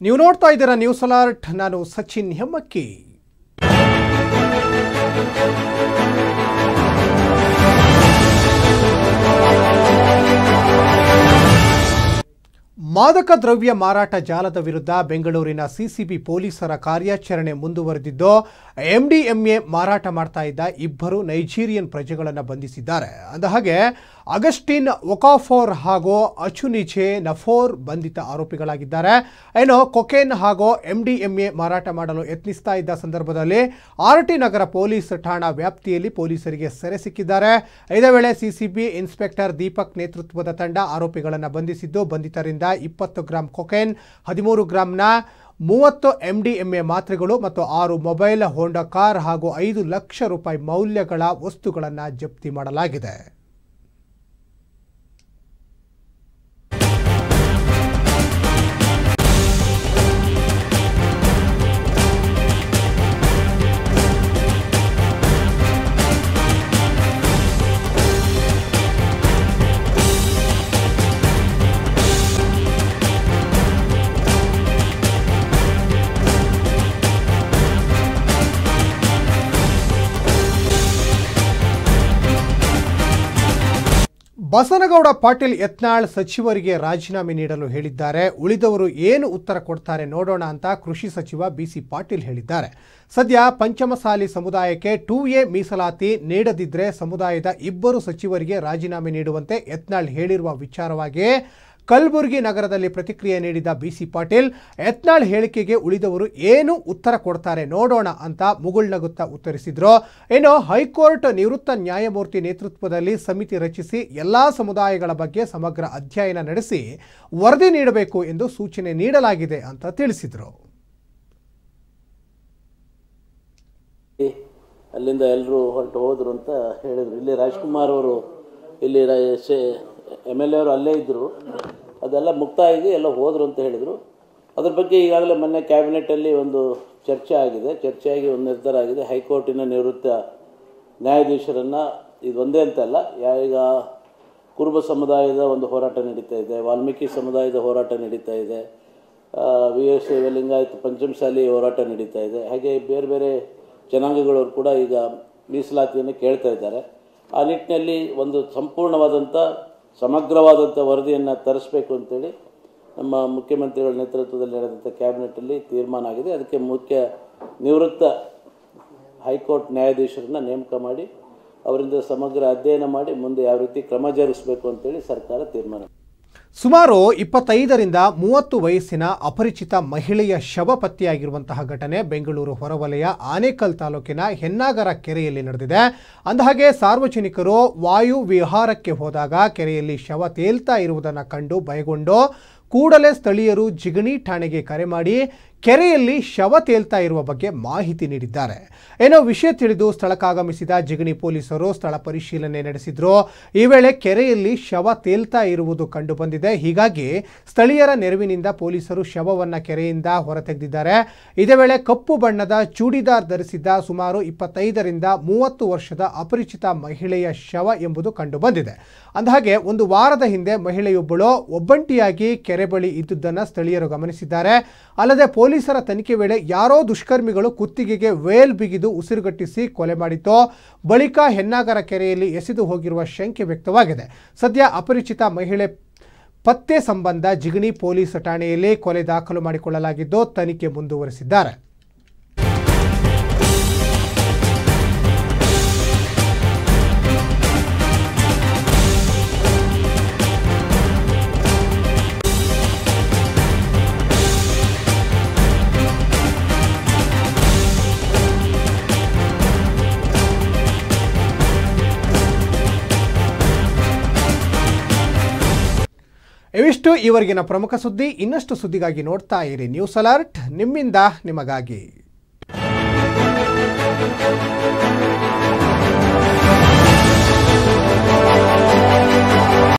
ನೀವು ನೋಡ್ತಾ ಇದ್ದೀರಾ ನ್ಯೂಸ್ ಅಲರ್ಟ್ ನಾನು ಸಚಿನ್ ಹೆಮ್ಮಕ್ಕಿ ಮಾದಕ ದ್ರವ್ಯ ಮಾರಾಟ ಜಾಲದ ವಿರುದ್ಧ ಬೆಂಗಳೂರಿನ ಸಿಸಿಬಿ ಪೊಲೀಸರ ಕಾರ್ಯಾಚರಣೆ ಮುಂದುವರೆದಿದ್ದು ಎಂಡಿಎಂಎ ಮಾರಾಟ ಮಾಡ್ತಾ ಇದ್ದ ಇಬ್ಬರು ನೈಜೀರಿಯನ್ ಪ್ರಜೆಗಳನ್ನು ಬಂಧಿಸಿದ್ದಾರೆ ಅಂದಹಾಗೆ ಅಗಸ್ಟಿನ್ ಒಕಾಫೋರ್ ಹಾಗೂ ಅಚುನಿಚೆ ನಫೋರ್ ಬಂಧಿತ ಆರೋಪಿಗಳಾಗಿದ್ದಾರೆ ಏನು ಕೊಕೇನ್ ಹಾಗೂ ಎಂಡಿಎಂಎ ಮಾರಾಟ ಮಾಡಲು ಯತ್ನಿಸ್ತಾ ಇದ್ದ ಸಂದರ್ಭದಲ್ಲಿ ಆರ್ಟಿ ನಗರ ಪೊಲೀಸ್ ಠಾಣಾ ವ್ಯಾಪ್ತಿಯಲ್ಲಿ ಪೊಲೀಸರಿಗೆ ಸೆರೆ ಸಿಕ್ಕಿದ್ದಾರೆ ಇದೇ ವೇಳೆ ಸಿಸಿಬಿ ಇನ್ಸ್ಪೆಕ್ಟರ್ ದೀಪಕ್ ನೇತೃತ್ವದ ತಂಡ ಆರೋಪಿಗಳನ್ನು ಬಂಧಿಸಿದ್ದು ಬಂಧಿತರಿಂದ ಇಪ್ಪತ್ತು ಗ್ರಾಂ ಕೊಕೇನ್ ಹದಿಮೂರು ಗ್ರಾಂನ ಮೂವತ್ತು ಎಂಡಿಎಂಎ ಮಾತ್ರೆಗಳು ಮತ್ತು ಆರು ಮೊಬೈಲ್ ಹೋಂಡಾ ಕಾರ್ ಹಾಗೂ ಐದು ಲಕ್ಷ ರೂಪಾಯಿ ಮೌಲ್ಯಗಳ ವಸ್ತುಗಳನ್ನು ಜಪ್ತಿ ಮಾಡಲಾಗಿದೆ ಬಸನಗೌಡ ಪಾಟೀಲ್ ಯತ್ನಾಳ್ ಸಚಿವರಿಗೆ ರಾಜೀನಾಮೆ ನೀಡಲು ಹೇಳಿದ್ದಾರೆ ಉಳಿದವರು ಏನು ಉತ್ತರ ಕೊಡ್ತಾರೆ ನೋಡೋಣ ಅಂತ ಕೃಷಿ ಸಚಿವ ಬಿಸಿ ಪಾಟೀಲ್ ಹೇಳಿದ್ದಾರೆ ಸದ್ಯ ಪಂಚಮಸಾಲಿ ಸಮುದಾಯಕ್ಕೆ ಟೂ ಎ ಮೀಸಲಾತಿ ನೀಡದಿದ್ರೆ ಸಮುದಾಯದ ಇಬ್ಬರು ಸಚಿವರಿಗೆ ರಾಜೀನಾಮೆ ನೀಡುವಂತೆ ಯತ್ನಾಳ್ ಹೇಳಿರುವ ವಿಚಾರವಾಗಿ ಕಲಬುರಗಿ ನಗರದಲ್ಲಿ ಪ್ರತಿಕ್ರಿಯೆ ನೀಡಿದ ಬಿಸಿ ಪಾಟೀಲ್ ಯತ್ನಾಳ್ ಹೇಳಿಕೆಗೆ ಉಳಿದವರು ಏನು ಉತ್ತರ ಕೊಡ್ತಾರೆ ನೋಡೋಣ ಅಂತ ಮುಗುಳ್ನಗುತ್ತಾ ಉತ್ತರಿಸಿದ್ರು ಇನ್ನು ಹೈಕೋರ್ಟ್ ನಿವೃತ್ತ ನ್ಯಾಯಮೂರ್ತಿ ನೇತೃತ್ವದಲ್ಲಿ ಸಮಿತಿ ರಚಿಸಿ ಎಲ್ಲಾ ಸಮುದಾಯಗಳ ಬಗ್ಗೆ ಸಮಗ್ರ ಅಧ್ಯಯನ ನಡೆಸಿ ವರದಿ ನೀಡಬೇಕು ಎಂದು ಸೂಚನೆ ನೀಡಲಾಗಿದೆ ಅಂತ ತಿಳಿಸಿದರು ಅಲ್ಲಿಂದ ಎಲ್ಲರೂ ಹೊರಟು ಹೋದರು ಅಂತ ಹೇಳಿದರು ಇಲ್ಲಿ ರಾಜ್ಕುಮಾರ್ ಅವರು ಇಲ್ಲಿ ಎಮ್ ಎಲ್ ಎ ಅವರು ಅಲ್ಲೇ ಇದ್ದರು ಅದೆಲ್ಲ ಮುಕ್ತಾಯಿಗೆ ಎಲ್ಲ ಹೋದರು ಅಂತ ಹೇಳಿದರು ಅದ್ರ ಬಗ್ಗೆ ಈಗಾಗಲೇ ಮೊನ್ನೆ ಕ್ಯಾಬಿನೆಟಲ್ಲಿ ಒಂದು ಚರ್ಚೆ ಆಗಿದೆ ಚರ್ಚೆಯಾಗಿ ಒಂದು ನಿರ್ಧಾರ ಆಗಿದೆ ಹೈಕೋರ್ಟಿನ ನಿವೃತ್ತ ನ್ಯಾಯಾಧೀಶರನ್ನು ಇದು ಒಂದೇ ಅಂತಲ್ಲ ಯಾ- ಈಗ ಕುರುಬ ಸಮುದಾಯದ ಒಂದು ಹೋರಾಟ ನಡೀತಾ ಇದೆ ವಾಲ್ಮೀಕಿ ಸಮುದಾಯದ ಹೋರಾಟ ನಡೀತಾ ಇದೆ ವಿ ಎಸ್ ಲಿಂಗಾಯತ್ ಪಂಚಮಸಾಲಿ ಹೋರಾಟ ನಡೀತಾ ಇದೆ ಹಾಗೆ ಬೇರೆ ಬೇರೆ ಜನಾಂಗಗಳವರು ಕೂಡ ಈಗ ಮೀಸಲಾತಿಯನ್ನು ಕೇಳ್ತಾ ಇದ್ದಾರೆ ಆ ನಿಟ್ಟಿನಲ್ಲಿ ಒಂದು ಸಂಪೂರ್ಣವಾದಂಥ ಸಮಗ್ರವಾದಂಥ ವರದಿಯನ್ನು ತರಿಸ್ಬೇಕು ಅಂತೇಳಿ ನಮ್ಮ ಮುಖ್ಯಮಂತ್ರಿಗಳ ನೇತೃತ್ವದಲ್ಲಿ ನಡೆದಂಥ ಕ್ಯಾಬಿನೆಟಲ್ಲಿ ತೀರ್ಮಾನ ಆಗಿದೆ ಅದಕ್ಕೆ ಮುಖ್ಯ ನಿವೃತ್ತ ಹೈಕೋರ್ಟ್ ನ್ಯಾಯಾಧೀಶರನ್ನ ನೇಮಕ ಮಾಡಿ ಅವರಿಂದ ಸಮಗ್ರ ಅಧ್ಯಯನ ಮಾಡಿ ಮುಂದೆ ಯಾವ ರೀತಿ ಕ್ರಮ ಜರುಗಿಸಬೇಕು ಅಂತೇಳಿ ಸರ್ಕಾರ ತೀರ್ಮಾನ ಸುಮಾರು ಇಪ್ಪತ್ತೈದರಿಂದ ಮೂವತ್ತು ವಯಸ್ಸಿನ ಅಪರಿಚಿತ ಮಹಿಳೆಯ ಶವ ಪತ್ತೆಯಾಗಿರುವಂತಹ ಘಟನೆ ಬೆಂಗಳೂರು ಹೊರವಲಯ ಆನೇಕಲ್ ತಾಲೂಕಿನ ಹೆನ್ನಾಗರ ಕೆರೆಯಲ್ಲಿ ನಡೆದಿದೆ ಅಂದಹಾಗೆ ಸಾರ್ವಜನಿಕರು ವಾಯು ವಿಹಾರಕ್ಕೆ ಹೋದಾಗ ಕೆರೆಯಲ್ಲಿ ಶವ ತೇಲ್ತಾ ಇರುವುದನ್ನು ಕಂಡು ಭಯಗೊಂಡು ಕೂಡಲೇ ಸ್ಥಳೀಯರು ಜಿಗಣಿ ಠಾಣೆಗೆ ಕರೆ ಮಾಡಿ ಕೆರೆಯಲ್ಲಿ ಶವ ತೇಲ್ತಾ ಇರುವ ಬಗ್ಗೆ ಮಾಹಿತಿ ನೀಡಿದ್ದಾರೆ ಏನೋ ವಿಷಯ ತಿಳಿದು ಸ್ಥಳಕ್ಕಾಗಮಿಸಿದ ಜಿಗಣಿ ಪೊಲೀಸರು ಸ್ಥಳ ಪರಿಶೀಲನೆ ನಡೆಸಿದ್ರು ಈ ವೇಳೆ ಕೆರೆಯಲ್ಲಿ ಶವ ತೇಲ್ತಾ ಇರುವುದು ಕಂಡು ಬಂದಿದೆ ಹೀಗಾಗಿ ಸ್ಥಳೀಯರ ನೆರವಿನಿಂದ ಪೊಲೀಸರು ಶವವನ್ನು ಕೆರೆಯಿಂದ ಹೊರತೆಗೆದಿದ್ದಾರೆ ಇದೇ ವೇಳೆ ಕಪ್ಪು ಬಣ್ಣದ ಚೂಡಿದಾರ್ ಧರಿಸಿದ್ದ ಸುಮಾರು ಇಪ್ಪತ್ತೈದರಿಂದ ಮೂವತ್ತು ವರ್ಷದ ಅಪರಿಚಿತ ಮಹಿಳೆಯ ಶವ ಎಂಬುದು ಕಂಡು ಬಂದಿದೆ ಅಂದಹಾಗೆ ಒಂದು ವಾರದ ಹಿಂದೆ ಮಹಿಳೆಯೊಬ್ಬಳು ಒಬ್ಬಂಟಿಯಾಗಿ ಕೆರೆ ಬಳಿ ಇದ್ದುದನ್ನು ಸ್ಥಳೀಯರು ಗಮನಿಸಿದ್ದಾರೆ ಅಲ್ಲದೆ ಪೊಲೀಸರ ತನಿಖೆ ವೇಳೆ ಯಾರೋ ದುಷ್ಕರ್ಮಿಗಳು ಕುತ್ತಿಗೆಗೆ ವೇಲ್ ಬಿಗಿದು ಉಸಿರುಗಟ್ಟಿಸಿ ಕೊಲೆ ಮಾಡಿತ್ತು ಬಳಿಕ ಹೆನ್ನಾಗರ ಕೆರೆಯಲ್ಲಿ ಎಸೆದು ಹೋಗಿರುವ ಶಂಕೆ ವ್ಯಕ್ತವಾಗಿದೆ ಸದ್ಯ ಅಪರಿಚಿತ ಮಹಿಳೆ ಪತ್ತೆ ಸಂಬಂಧ ಜಿಗಣಿ ಪೊಲೀಸ್ ಠಾಣೆಯಲ್ಲಿ ಕೊಲೆ ದಾಖಲು ಮಾಡಿಕೊಳ್ಳಲಾಗಿದ್ದು ತನಿಖೆ ಮುಂದುವರೆಸಿದ್ದಾರೆ ಇವಿಷ್ಟು ಈವರೆಗಿನ ಪ್ರಮುಖ ಸುದ್ದಿ ಇನ್ನಷ್ಟು ಸುದ್ದಿಗಾಗಿ ನೋಡ್ತಾ ಇರಿ ನ್ಯೂಸ್ ಅಲರ್ಟ್ ನಿಮ್ಮಿಂದ ನಿಮಗಾಗಿ